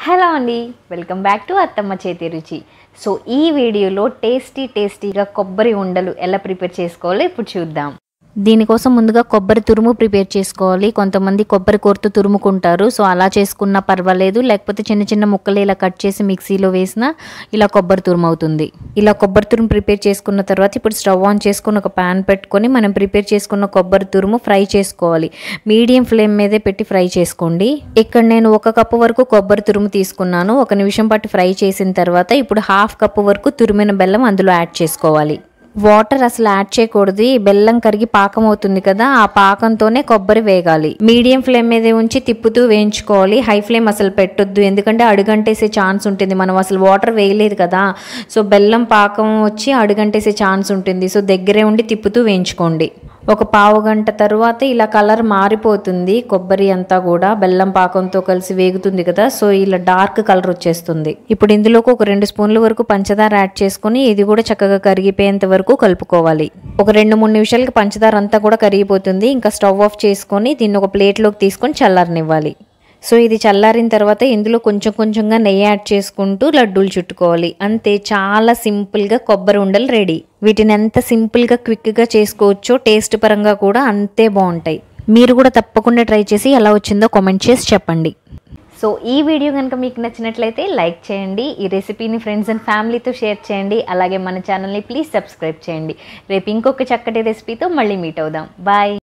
hello అండి welcome back to అత్తమ్మ చేతి రుచి సో ఈ వీడియోలో టేస్టీ టేస్టీగా కొబ్బరి ఉండలు ఎలా ప్రిపేర్ చేసుకోవాలో ఇప్పుడు చూద్దాం దీనికోసం ముందుగా కొబ్బరి తురుము ప్రిపేర్ చేసుకోవాలి కొంతమంది కొబ్బరి కొరత తురుముకుంటారు సో అలా చేసుకున్నా పర్వాలేదు లేకపోతే చిన్న చిన్న ముక్కలు ఇలా కట్ చేసి మిక్సీలో వేసినా ఇలా కొబ్బరి తురుము అవుతుంది ఇలా కొబ్బరి తురుము ప్రిపేర్ చేసుకున్న తర్వాత ఇప్పుడు స్టవ్ ఆన్ చేసుకుని ఒక ప్యాన్ పెట్టుకొని మనం ప్రిపేర్ చేసుకున్న కొబ్బరి తురుము ఫ్రై చేసుకోవాలి మీడియం ఫ్లేమ్ మీదే పెట్టి ఫ్రై చేసుకోండి ఇక్కడ నేను ఒక కప్పు వరకు కొబ్బరి తురుము తీసుకున్నాను ఒక నిమిషం పాటు ఫ్రై చేసిన తర్వాత ఇప్పుడు హాఫ్ కప్పు వరకు తురిమిన బెల్లం అందులో యాడ్ చేసుకోవాలి వాటర్ అసలు యాడ్ చేయకూడదు ఈ బెల్లం కరిగి పాకం అవుతుంది కదా ఆ పాకంతోనే కొబ్బరి వేగాలి మీడియం ఫ్లేమ్ మీద ఉంచి తిప్పుతూ వేయించుకోవాలి హై ఫ్లేమ్ అసలు పెట్టొద్దు ఎందుకంటే అడుగంటేసే ఛాన్స్ ఉంటుంది మనం అసలు వాటర్ వేయలేదు కదా సో బెల్లం పాకం వచ్చి అడుగంటేసే ఛాన్స్ ఉంటుంది సో దగ్గరే ఉండి తిప్పుతూ వేయించుకోండి ఒక పావు గంట తర్వాత ఇలా కలర్ మారిపోతుంది కొబ్బరి అంతా కూడా బెల్లం పాకంతో కలిసి వేగుతుంది కదా సో ఇలా డార్క్ కలర్ వచ్చేస్తుంది ఇప్పుడు ఇందులోకి ఒక రెండు స్పూన్ల వరకు పంచదార యాడ్ చేసుకుని ఇది కూడా చక్కగా కరిగిపోయేంత వరకు కలుపుకోవాలి ఒక రెండు మూడు నిమిషాలకి పంచదార అంతా కూడా కరిగిపోతుంది ఇంకా స్టవ్ ఆఫ్ చేసుకొని దీన్ని ఒక ప్లేట్లోకి తీసుకొని చల్లారనివ్వాలి సో ఇది చల్లారిన తర్వాత ఇందులో కొంచెం కొంచెంగా నెయ్యి యాడ్ చేసుకుంటూ లడ్డూలు చుట్టుకోవాలి అంతే చాలా సింపుల్గా కొబ్బరి ఉండలు రెడీ వీటిని ఎంత సింపుల్గా క్విక్గా చేసుకోవచ్చో టేస్ట్ పరంగా కూడా అంతే బాగుంటాయి మీరు కూడా తప్పకుండా ట్రై చేసి ఎలా వచ్చిందో కామెంట్ చేసి చెప్పండి సో ఈ వీడియో కనుక మీకు నచ్చినట్లయితే లైక్ చేయండి ఈ రెసిపీని ఫ్రెండ్స్ అండ్ ఫ్యామిలీతో షేర్ చేయండి అలాగే మన ఛానల్ని ప్లీజ్ సబ్స్క్రైబ్ చేయండి రేపు ఇంకొక చక్కటి రెసిపీతో మళ్ళీ మీట్ అవుదాం బాయ్